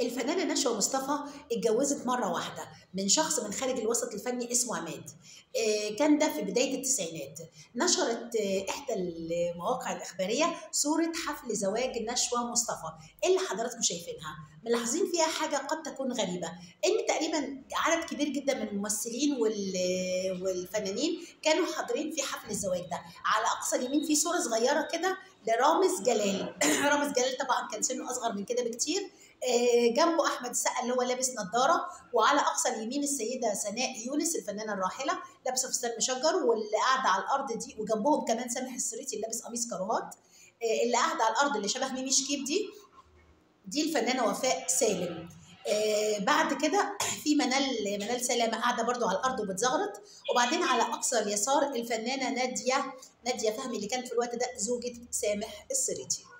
الفنانة نشوى مصطفى اتجوزت مرة واحدة من شخص من خارج الوسط الفني اسمه عماد آه، كان ده في بداية التسعينات نشرت آه، إحدى المواقع الإخبارية صورة حفل زواج نشوى مصطفى اللي حضراتكم شايفينها ملاحظين فيها حاجة قد تكون غريبة إن تقريبا عدد كبير جدا من الممثلين وال- والفنانين كانوا حاضرين في حفل الزواج ده على أقصى اليمين في صورة صغيرة كده لرامز جلال رامز جلال طبعا كان سنه أصغر من كده بكتير آه، جنبه احمد السقا اللي هو لابس نظاره وعلى اقصى اليمين السيده سناء يونس الفنانه الراحله لابسه فستان مشجر واللي قاعده على الارض دي وجنبهم كمان سامح السريتي اللي لابس قميص كاروهات آه، اللي قاعده على الارض اللي شبه ميمي شكيب دي دي الفنانه وفاء سالم آه بعد كده في منال منال سلامه قاعده برضو على الارض وبتزغرط وبعدين على اقصى اليسار الفنانه ناديه ناديه فهمي اللي كانت في الوقت ده زوجة سامح السريتي